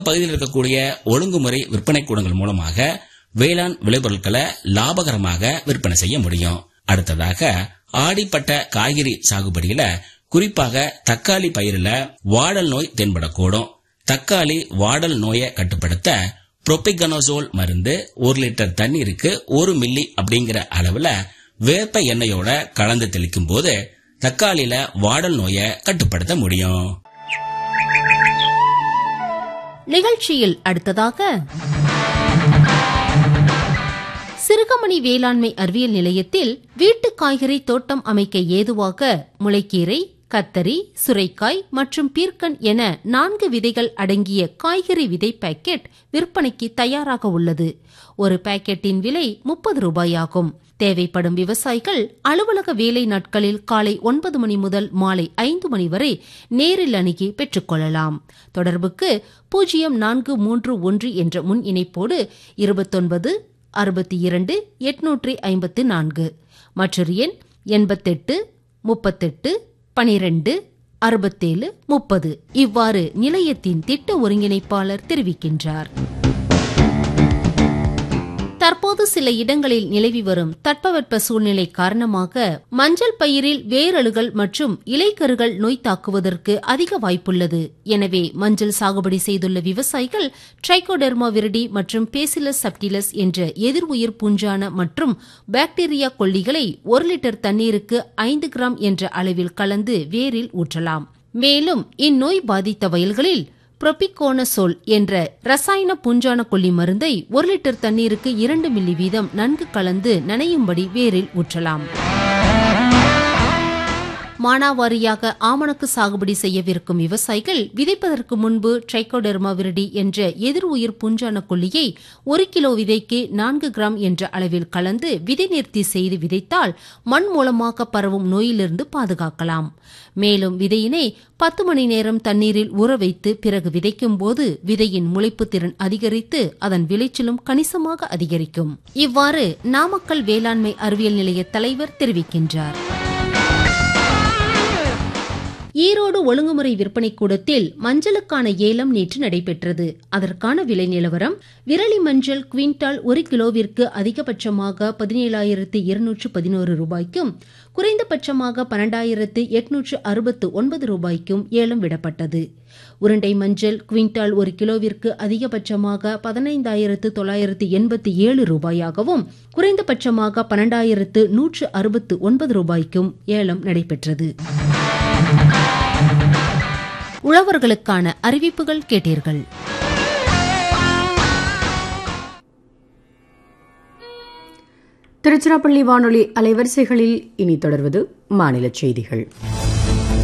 பகுதியில் இருக்கக்கூடிய ஒழுங்குமுறை விற்பனை கூடங்கள் மூலமாக வேளாண் விளைபொருட்களை லாபகரமாக விற்பனை செய்ய முடியும் அடுத்ததாக ஆடிப்பட்ட காய்கறி சாகுபடியில குறிப்பாக தக்காளி பயிரில வாடல் நோய் தென்படக்கூடும் தக்காளி வாடல் நோயை கட்டுப்படுத்த புரோபிகனோசோல் மருந்து ஒரு லிட்டர் தண்ணீருக்கு ஒரு மில்லி அப்படிங்கிற அளவுல வேப்ப எண்ணெயோட கலந்து தெளிக்கும் போது தக்காளியில வாடல் நோயை கட்டுப்படுத்த முடியும் நிகழ்ச்சியில் அடுத்ததாக சிறுகமணி வேளாண்மை அறிவியல் நிலையத்தில் வீட்டு காய்கறி தோட்டம் அமைக்க ஏதுவாக முளைக்கீரை கத்தரி சுரைக்காய் மற்றும் பீர்க்கன் என நான்கு விதைகள் அடங்கிய காய்கறி விதை பாக்கெட் விற்பனைக்கு தயாராக உள்ளது ஒரு பாக்கெட்டின் விலை முப்பது ரூபாயாகும் தேவைப்படும் விவசாயிகள் அலுவலக வேலை நாட்களில் காலை ஒன்பது மணி முதல் மாலை ஐந்து மணி வரை நேரில் அணுகி பெற்றுக்கொள்ளலாம் தொடர்புக்கு பூஜ்ஜியம் நான்கு மூன்று ஒன்று என்ற முன் இணைப்போடு இருபத்தொன்பது அறுபத்தி இரண்டு எட்நூற்றி ஐம்பத்து நான்கு மற்றொரு எண் எண்பத்தெட்டு முப்பத்தெட்டு பனிரெண்டு அறுபத்தேழு முப்பது இவ்வாறு நிலையத்தின் திட்ட ஒருங்கிணைப்பாளர் தெரிவிக்கின்றார் தற்போது சில இடங்களில் நிலவி வரும் தட்பவெட்ப சூழ்நிலை காரணமாக மஞ்சள் பயிரில் வேரழுகள் மற்றும் இலைக்கருகள் நோய் தாக்குவதற்கு அதிக வாய்ப்புள்ளது எனவே மஞ்சள் சாகுபடி செய்துள்ள விவசாயிகள் ட்ரைகோடெர்மா விரிடி மற்றும் பேசிலஸ் சப்டிலஸ் என்ற எதிர் உயிர் பூஞ்சான மற்றும் பாக்டீரியா கொல்லிகளை ஒரு லிட்டர் தண்ணீருக்கு ஐந்து கிராம் என்ற அளவில் கலந்து வேரில் ஊற்றலாம் மேலும் இந்நோய் பாதித்த வயல்களில் புரோபிகோனசோல் என்ற ரசாயன பூஞ்சான கொல்லி மருந்தை ஒரு லிட்டர் தண்ணீருக்கு இரண்டு மில்லி வீதம் நன்கு கலந்து நனையும்படி வேரில் ஊற்றலாம் மானாவாரியாக ஆமணக்கு சாகுபடி செய்யவிருக்கும் விவசாயிகள் விதைப்பதற்கு முன்பு ட்ரைகோடெர்மா விரிடி என்ற எதிர் உயிர் பூஞ்சான கொல்லியை ஒரு கிலோ விதைக்கு நான்கு கிராம் என்ற அளவில் கலந்து விதை நிறுத்தி செய்து விதைத்தால் மண் மூலமாக பரவும் நோயிலிருந்து பாதுகாக்கலாம் மேலும் விதையினை பத்து மணி நேரம் தண்ணீரில் ஊற வைத்து பிறகு விதைக்கும் போது விதையின் முளைப்பு திறன் அதிகரித்து அதன் விளைச்சலும் கணிசமாக அதிகரிக்கும் இவ்வாறு நாமக்கல் வேளாண்மை அறிவியல் நிலைய தலைவர் தெரிவிக்கின்றார் ஈரோடு ஒழுங்குமுறை விற்பனை கூடத்தில் மஞ்சளுக்கான ஏலம் நேற்று நடைபெற்றது அதற்கான விலை நிலவரம் விரலி மஞ்சள் குவிண்டால் ஒரு கிலோவிற்கு அதிகபட்சமாக பதினேழாயிரத்து இருநூற்று பதினோரு ரூபாய்க்கும் குறைந்தபட்சமாக பன்னெண்டாயிரத்து எட்நூற்று அறுபத்து ஒன்பது ரூபாய்க்கும் ஏலம் விடப்பட்டது உருண்டை மஞ்சள் குவிண்டால் ஒரு கிலோவிற்கு அதிகபட்சமாக பதினைந்தாயிரத்து தொள்ளாயிரத்து எண்பத்தி ஏழு ரூபாயாகவும் குறைந்தபட்சமாக பன்னெண்டாயிரத்து நூற்று அறுபத்து ஒன்பது ரூபாய்க்கும் ஏலம் நடைபெற்றது உழவர்களுக்கான அறிவிப்புகள் கேட்டீர்கள் திருச்சிராப்பள்ளி வானொலி அலைவரிசைகளில் இனி தொடர்வது மாநில செய்திகள்